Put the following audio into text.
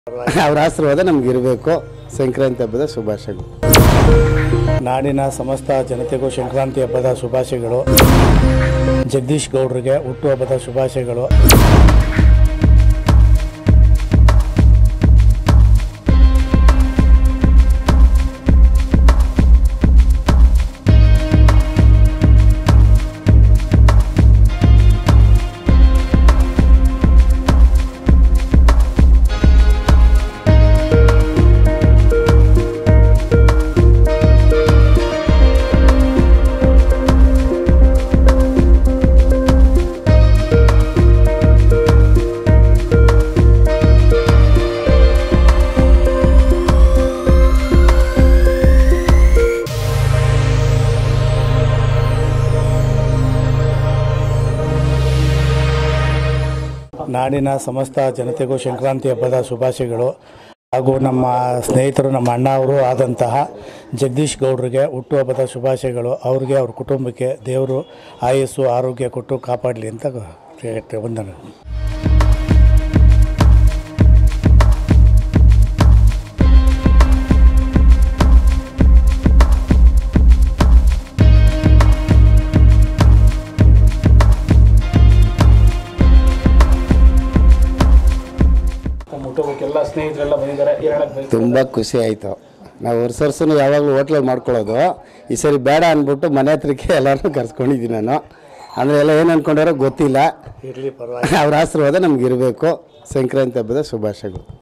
ಅವ್ರ ಆಶೀರ್ವಾದ ನಮಗಿರಬೇಕು ಸಂಕ್ರಾಂತಿ ಹಬ್ಬದ ಶುಭಾಶಯಗಳು ನಾಡಿನ ಸಮಸ್ತ ಜನತೆಗೂ ಸಂಕ್ರಾಂತಿ ಹಬ್ಬದ ಶುಭಾಶಯಗಳು ಜಗದೀಶ್ ಗೌಡ್ರಿಗೆ ಹುಟ್ಟುಹಬ್ಬದ ಶುಭಾಶಯಗಳು ನಾಡಿನ ಸಮಸ್ತ ಜನತೆಗೂ ಸಂಕ್ರಾಂತಿ ಹಬ್ಬದ ಶುಭಾಶಯಗಳು ಹಾಗೂ ನಮ್ಮ ಸ್ನೇಹಿತರು ನಮ್ಮ ಅಣ್ಣ ಅವರು ಆದಂತಹ ಜಗದೀಶ್ ಗೌಡ್ರಿಗೆ ಹುಟ್ಟುಹಬ್ಬದ ಶುಭಾಶಯಗಳು ಅವ್ರಿಗೆ ಅವ್ರ ಕುಟುಂಬಕ್ಕೆ ದೇವರು ಆಯಸ್ಸು ಆರೋಗ್ಯ ಕೊಟ್ಟು ಕಾಪಾಡಲಿ ಅಂತ ಹೇಳ್ತೆ ವಂದನೆ ಹುಟ್ಟುಹಬ್ಬಕ್ಕೆಲ್ಲ ಸ್ನೇಹಿತರೆಲ್ಲ ಬಂದಿದ್ದಾರೆ ಹೇಳಕ್ಕೆ ತುಂಬ ಖುಷಿ ಆಯಿತು ನಾವು ವರ್ಷ ವರ್ಷನೂ ಯಾವಾಗಲೂ ಹೋಟ್ಲಲ್ಲಿ ಮಾಡ್ಕೊಳ್ಳೋದು ಈ ಸರಿ ಬೇಡ ಅಂದ್ಬಿಟ್ಟು ಮನೆ ಹತ್ರಕ್ಕೆ ಎಲ್ಲರನ್ನೂ ಕರ್ಸ್ಕೊಂಡಿದ್ದೀನಿ ನಾನು ಅಂದರೆ ಎಲ್ಲ ಏನು ಅಂದ್ಕೊಂಡಾರೋ ಗೊತ್ತಿಲ್ಲ ಇರಲಿ ಪರವಾಗಿಲ್ಲ ಅವ್ರ ಆಶೀರ್ವಾದ ನಮಗಿರಬೇಕು ಸಂಕ್ರಾಂತಿ ಹಬ್ಬದ ಶುಭಾಶಯಗಳು